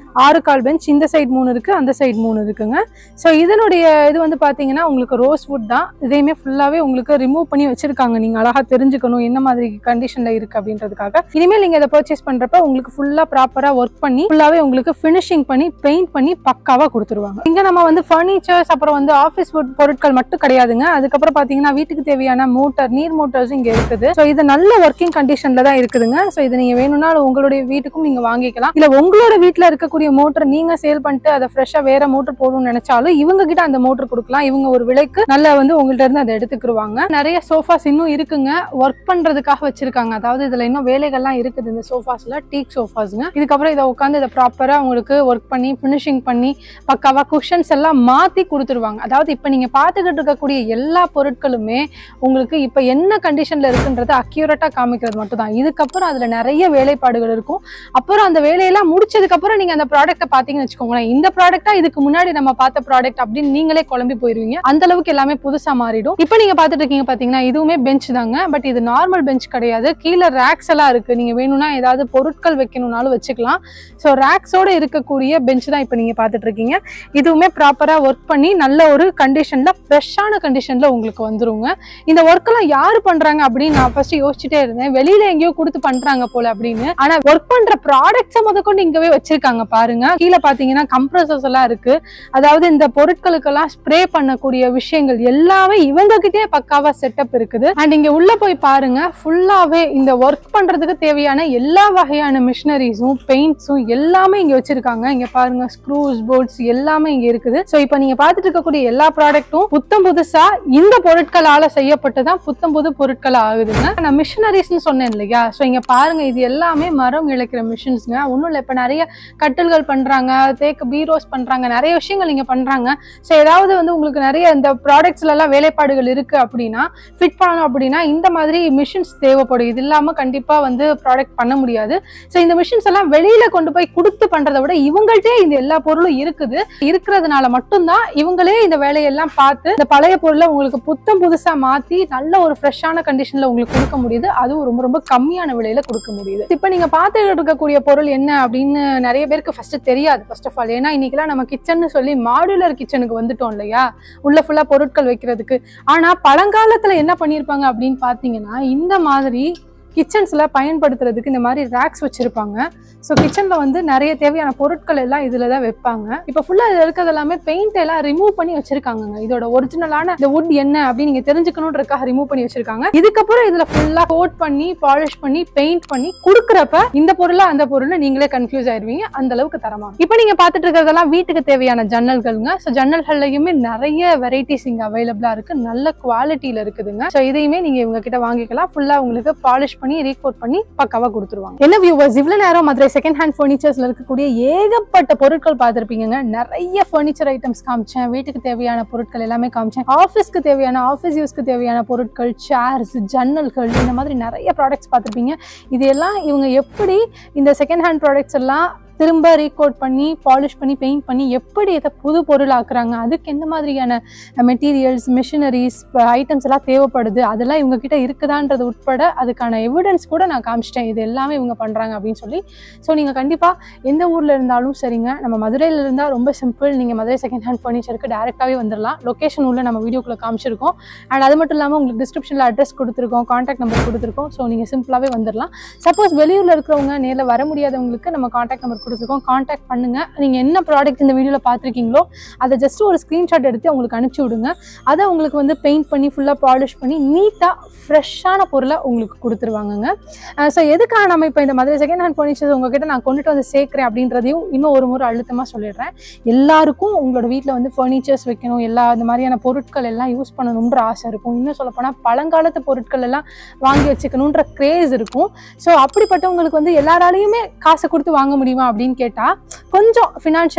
ஆறு கால் பெஞ்ச் இந்த சைடு மூணு இருக்கு அந்த சைடு மூணு இருக்குங்க ஸோ இதனுடைய இது வந்து பாத்தீங்கன்னா உங்களுக்கு ரோஸ் வுட் தான் இதையுமே ஃபுல்லாவே உங்களுக்கு ரிமூவ் பண்ணி வச்சிருக்காங்க நீங்க அழகா தெரிஞ்சுக்கணும் என்ன மாதிரி கண்டிஷன்ல இருக்கு அப்படின்றதுக்காக இனிமேல் நீங்க இதை பர்ச்சேஸ் பண்றப்ப உங்களுக்கு ஃபுல்லா ப்ராப்பரா ஒர்க் பண்ணி ஃபுல்லாவே உங்களுக்கு ஃபினிஷிங் பண்ணி பெயிண்ட் பண்ணி பக்காவா கொடுத்துருவாங்க இங்க நம்ம வந்து ஃபர்னிச்சர்ஸ் அப்புறம் வந்து ஆஃபீஸ் பொருட்கள் மட்டும் கிடையாதுங்க அதுக்கப்புறம் பாத்தீங்கன்னா வீட்டுக்கு தேவையான மோட்டார் நீர் மோட்டார்ஸ் இங்க இருக்குது ஸோ இது நல்ல ஒர்க்கிங் கண்டிஷன்ல தான் இருக்குதுங்க ஸோ இது நீங்க வேணும்னா உங்களுடைய வீட்டுக்கும் நீங்க வாங்கிக்கலாம் இல்ல உங்களோட வீட்ல இருக்கக்கூடிய மோட்டர் நீங்க சேல் பண்ணிட்டு அதை ஃப்ரெஷ்ஷா வேற மோட்டர் போடணும்னு நினைச்சாலும் இவங்க கிட்ட அந்த மோட்டர் கொடுக்கலாம் இவங்க ஒரு விலைக்கு நல்லா வந்து உங்கள்ட்ட இருந்து அதை எடுத்துக்கிருவாங்க நிறைய சோஃபாஸ் இன்னும் இருக்குங்க ஒர்க் பண்றதுக்காக வச்சிருக்காங்க அதாவது இதுல இன்னும் வேலைகள்லாம் இருக்குது இந்த சோஃபாஸ்ல டீக் சோஃபாஸ்ங்க இதுக்கப்புறம் இதை உட்காந்து இதை ப்ராப்பரா உங்களுக்கு ஒர்க் பண்ணி ஃபினிஷிங் பண்ணி பக்காவா குஷன்ஸ் எல்லாம் மாத்தி கொடுத்துருவாங்க அதாவது இப்ப நீங்க பாத்துக்கிட்டு இருக்கக்கூடிய எல்லா பொருட்களுமே உங்களுக்கு இப்ப என்ன கண்டிஷன்ல இருக்குன்றத அக்யூரேட்டா காமிக்கிறது மட்டும் தான் இதுக்கப்புறம் அதுல நிறைய வேலைப்பாடுகள் இருக்கும் அப்புறம் அந்த வேலையெல்லாம் முடிச்சதுக்கு அப்புறம் நீங்க அந்த ப்ராடக்ட்டை பாத்தீங்கன்னு வச்சுக்கோங்களேன் இந்த ப்ராடக்ட்டா இதுக்கு முன்னாடி நம்ம பார்த்த ப்ராடக்ட் அப்படின்னு நீங்களே குழம்பி போயிருவீங்க அந்த அளவுக்கு எல்லாமே புதுசா மாறிடும் இப்போ நீங்க பாத்துட்டு இருக்கீங்க பாத்தீங்கன்னா இதுவுமே பெஞ்ச் தாங்க பட் இது நார்மல் பெஞ்ச் கிடையாது கீழே ரேக்ஸ் எல்லாம் இருக்கு நீங்க வேணும்னா ஏதாவது பொருட்கள் வைக்கணும்னாலும் வச்சுக்கலாம் ஸோ ரேக்ஸோட இருக்கக்கூடிய பெஞ்ச் தான் இப்போ நீங்க பாத்துட்டு இருக்கீங்க இதுவுமே ப்ராப்பரா ஒர்க் பண்ணி நல்ல ஒரு கண்டிஷன்ல ஃப்ரெஷ்ஷான கண்டிஷன்ல உங்களுக்கு வந்துருங்க இந்த ஒர்க் எல்லாம் யாரு பண்றாங்க அப்படின்னு நான் ஃபர்ஸ்ட் யோசிச்சுட்டே இருந்தேன் வெளியில எங்கேயோ கொடுத்து பண்றாங்க போல அப்படின்னு ஆனா ஒர்க் பண்ற ப்ராடக்ட்ஸை முதற்கொண்டு இங்கவே வச்சிருக்காங்க பாருங்க கீழே பாத்தீங்கன்னா கம்ப்ரஸர்ஸ் எல்லாம் இருக்கு அதாவது இந்த பொருட்களுக்கெல்லாம் ஸ்ப்ரே பண்ணக்கூடிய விஷயங்கள் எல்லாமே இவங்க கிட்டே பக்காவா செட்டப் இருக்குது அண்ட் இங்க உள்ள போய் பாருங்க ஃபுல்லாவே இந்த ஒர்க் பண்றதுக்கு தேவையான எல்லா வகையான மிஷினரிஸும் பெயிண்ட்ஸும் எல்லாமே இங்க வச்சிருக்காங்க இங்க பாருங்க ஸ்க்ரூஸ் போல்ட்ஸ் எல்லாமே இங்க இருக்குது சோ இப்போ நீங்க பார்த்துட்டு இருக்கக்கூடிய எல்லா ப்ராடக்ட்டும் புத்தம் புதுசா இந்த பொருட்களால செய்யப்பட்டு தான் புத்தம் புது பொருட்கள் ஆகுதுங்க நான் மிஷினரிஸ்னு சொன்னேன் இல்லையா சோ இங்க பாருங்க இது எல்லாமே மரம் இழைக்கிற மிஷின்ஸ்ங்க ஒன்றும் இல்லை இப்போ நிறைய கட்டில்கள் பண்றாங்க தேக்கு பீரோஸ் பண்றாங்க நிறைய விஷயங்கள் நீங்க பண்றாங்க ஸோ ஏதாவது வந்து உங்களுக்கு நிறைய இந்த ப்ராடக்ட்ஸ்ல எல்லாம் வேலைப்பாடுகள் இருக்கு அப்படின்னா ஃபிட் பண்ணணும் அப்படின்னா இந்த மாதிரி மிஷின்ஸ் தேவைப்படும் இது இல்லாம கண்டிப்பா வந்து ப்ராடக்ட் பண்ண முடியாது ஸோ இந்த மிஷின்ஸ் எல்லாம் வெளியில கொண்டு போய் கொடுத்து பண்றதை விட இவங்கள்ட்டே இந்த எல்லா பொருளும் இருக்குது இருக்கிறதுனால மட்டும்தான் இவங்களே இந்த வேலையெல்லாம் பார்த்து இந்த பழைய பொருளை உங்களுக்கு புத்தம் புதுசா மாத்தி நல்ல ஒரு ஃப்ரெஷ்ஷான கண்டிஷன்ல உங்களுக்கு கொடுக்க முடியுது அதுவும் ரொம்ப ரொம்ப கம்மியான விலையில கொடுக்க முடியுது இப்போ நீங்க பார்த்துட்டு இருக்கக்கூடிய பொருள் என்ன அப்படின்னு நிறைய பேருக்கு ஃபர்ஸ்ட் தெரியாது ஃபர்ஸ்ட் ஆஃப் ஆல் ஏன்னா இன்னைக்கெல்லாம் நம்ம கிச்சன் சொல்லி மாடுலர் கிச்சனுக்கு வந்துட்டோம் இல்லையா உள்ள ஃபுல்லா பொருட்கள் வைக்கிறதுக்கு ஆனா பழங்காலத்துல என்ன பண்ணியிருப்பாங்க அப்படின்னு பாத்தீங்கன்னா இந்த மாதிரி கிச்சன்ஸ்ல பயன்படுத்துறதுக்கு இந்த மாதிரி ரேக்ஸ் வச்சிருப்பாங்க ஸோ கிச்சன்ல வந்து நிறைய தேவையான பொருட்கள் எல்லாம் இதுல தான் வைப்பாங்க இப்போ ஃபுல்லா இதுல இருக்கிறது எல்லாமே பெயிண்ட் எல்லாம் ரிமூவ் பண்ணி வச்சிருக்காங்க இதோட ஒரிஜினலான இந்த வுட் என்ன அப்படின்னு நீங்க தெரிஞ்சுக்கணுன்றதுக்காக ரிமூவ் பண்ணி வச்சிருக்காங்க இதுக்கப்புறம் இதுல ஃபுல்லா கோட் பண்ணி பாலிஷ் பண்ணி பெயிண்ட் பண்ணி கொடுக்குறப்ப இந்த பொருளா அந்த பொருள் நீங்களே கன்ஃபியூஸ் ஆயிருவீங்க அந்த அளவுக்கு தரமா இப்போ நீங்க பார்த்துட்டு இருக்கிறதெல்லாம் வீட்டுக்கு தேவையான ஜன்னல்கள்ங்க ஸோ ஜன்னல்கள்லயுமே நிறைய வெரைட்டிஸ் இங்க அவைலபிளா இருக்கு நல்ல குவாலிட்டியில இருக்குதுங்க ஸோ இதையுமே நீங்க இவங்க கிட்ட வாங்கிக்கலாம் ஃபுல்லா உங்களுக்கு பாலிஷ் பண்ணி ரீகோட் பண்ணி பக்காவா கொடுத்துருவாங்க என்ன வியூவர்ஸ் இவ்வளவு நேரம் மதுரை செகண்ட் ஹேண்ட் ஃபர்னிச்சர்ஸ்ல இருக்கக்கூடிய ஏகப்பட்ட பொருட்கள் பார்த்திருப்பீங்க நிறைய ஃபர்னிச்சர் ஐட்டம்ஸ் காமிச்சேன் வீட்டுக்கு தேவையான பொருட்கள் எல்லாமே காமிச்சேன் ஆஃபீஸ்க்கு தேவையான ஆஃபீஸ் யூஸ்க்கு தேவையான பொருட்கள் சேர்ஸ் ஜன்னல்கள் இந்த மாதிரி நிறைய ப்ராடக்ட்ஸ் பார்த்திருப்பீங்க இது எல்லாம் இவங்க எப்படி இந்த செகண்ட் ஹேண்ட் ப்ராடக்ட்ஸ் எல்லாம் திரும்ப ரீகோட் பண்ணி பாலிஷ் பண்ணி பெயிண்ட் பண்ணி எப்படி இதை புது பொருள் ஆக்குறாங்க அதுக்கு எந்த மாதிரியான மெட்டீரியல்ஸ் மிஷினரிஸ் ஐட்டம்ஸ் எல்லாம் தேவைப்படுது அதெல்லாம் இவங்க கிட்ட இருக்குதான்றது உட்பட அதுக்கான எவிடன்ஸ் கூட நான் காமிச்சிட்டேன் இது எல்லாமே இவங்க பண்றாங்க அப்படின்னு சொல்லி ஸோ நீங்க கண்டிப்பா எந்த ஊர்ல இருந்தாலும் சரிங்க நம்ம மதுரையில இருந்தா ரொம்ப சிம்பிள் நீங்க மதுரை செகண்ட் ஹேண்ட் ஃபர்னிச்சருக்கு டேரெக்டாகவே வந்துடலாம் லொகேஷன் உள்ள நம்ம வீடியோக்குள்ள காமிச்சிருக்கோம் அண்ட் அது மட்டும் இல்லாமல் உங்களுக்கு டிஸ்கிரிப்ஷனில் அட்ரஸ் கொடுத்துருக்கோம் காண்டாக்ட் நம்பர் கொடுத்துருக்கோம் ஸோ நீங்கள் சிம்பிளாகவே வந்துடலாம் சப்போஸ் வெளியூரில் இருக்கிறவங்க நேரில் வர முடியாதவங்களுக்கு நம்ம காண்டாக்ட் நம்பர் கொடுத்துருக்கோம் காண்டாக்ட் பண்ணுங்க நீங்கள் என்ன ப்ராடக்ட் இந்த வீடியோவில் பார்த்துருக்கீங்களோ அதை ஜஸ்ட் ஒரு ஸ்க்ரீன்ஷாட் எடுத்து உங்களுக்கு அனுப்பிச்சி விடுங்க அதை உங்களுக்கு வந்து பெயிண்ட் பண்ணி ஃபுல்லாக பாலிஷ் பண்ணி நீட்டாக ஃப்ரெஷ்ஷான பொருளை உங்களுக்கு கொடுத்துருவாங்கங்க ஸோ எதுக்காக நம்ம இப்போ இந்த மாதிரி செகண்ட் ஹேண்ட் ஃபர்னிச்சர்ஸ் உங்ககிட்ட நான் கொண்டுட்டு வந்து சேர்க்குறேன் அப்படின்றதையும் இன்னும் ஒரு முறை அழுத்தமாக சொல்லிடுறேன் எல்லாருக்கும் உங்களோட வீட்டில் வந்து ஃபர்னிச்சர்ஸ் வைக்கணும் எல்லா இந்த மாதிரியான பொருட்கள் எல்லாம் யூஸ் பண்ணணுன்ற ஆசை இருக்கும் இன்னும் சொல்லப்போனால் பழங்காலத்து பொருட்கள் எல்லாம் வாங்கி வச்சுக்கணுன்ற கிரேஸ் இருக்கும் ஸோ அப்படிப்பட்டவங்களுக்கு வந்து எல்லாராலையுமே காசை கொடுத்து வாங்க முடியுமா அப்படின்னு கேட்டால் கொஞ்சம் ஃபினான்ஷியலாக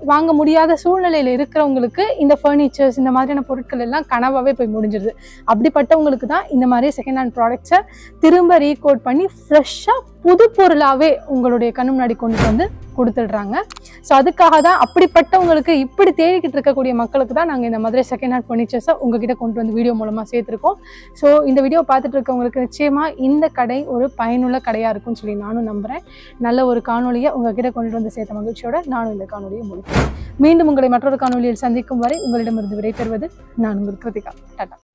வாங்க முடியாத சூழ்நிலையில் இருக்கிறவங்களுக்கு இந்த ஃபர்னிச்சர்ஸ் இந்த மாதிரியான பொருட்கள் எல்லாம் கனவாகவே போய் முடிஞ்சிருது அப்படிப்பட்டவங்களுக்கு தான் இந்த மாதிரி செகண்ட் ஹேண்ட் ப்ராடக்ட்ஸை திரும்ப ரீகோட் பண்ணி ஃப்ரெஷ்ஷாக புது பொருளாகவே உங்களுடைய கண்ணு முன்னாடி கொண்டு வந்து கொடுத்துடுறாங்க ஸோ அதுக்காக தான் அப்படிப்பட்டவங்களுக்கு இப்படி தேடிக்கிட்டு இருக்கக்கூடிய மக்களுக்கு தான் நாங்கள் இந்த மாதிரி செகண்ட் ஹேண்ட் ஃபர்னிச்சர்ஸை உங்ககிட்ட கொண்டு வந்து வீடியோ மூலமாக சேர்த்துருக்கோம் ஸோ இந்த வீடியோ பார்த்துட்டு இருக்கவங்களுக்கு நிச்சயமாக இந்த கடை ஒரு பயனுள்ள கடையாக இருக்கும்னு சொல்லி நானும் நம்புகிறேன் நல்ல ஒரு காணொலியை உங்ககிட்ட கொண்டு வந்து சேர்த்த மகிழ்ச்சியோட நானும் இந்த காணொலியை முடிக்கிறேன் மீண்டும் உங்களை மற்றொரு காணொலியில் சந்திக்கும் வரை உங்களிடமிருந்து விடைபெறுவது நான் உங்கள் கிருத்திகா டாடா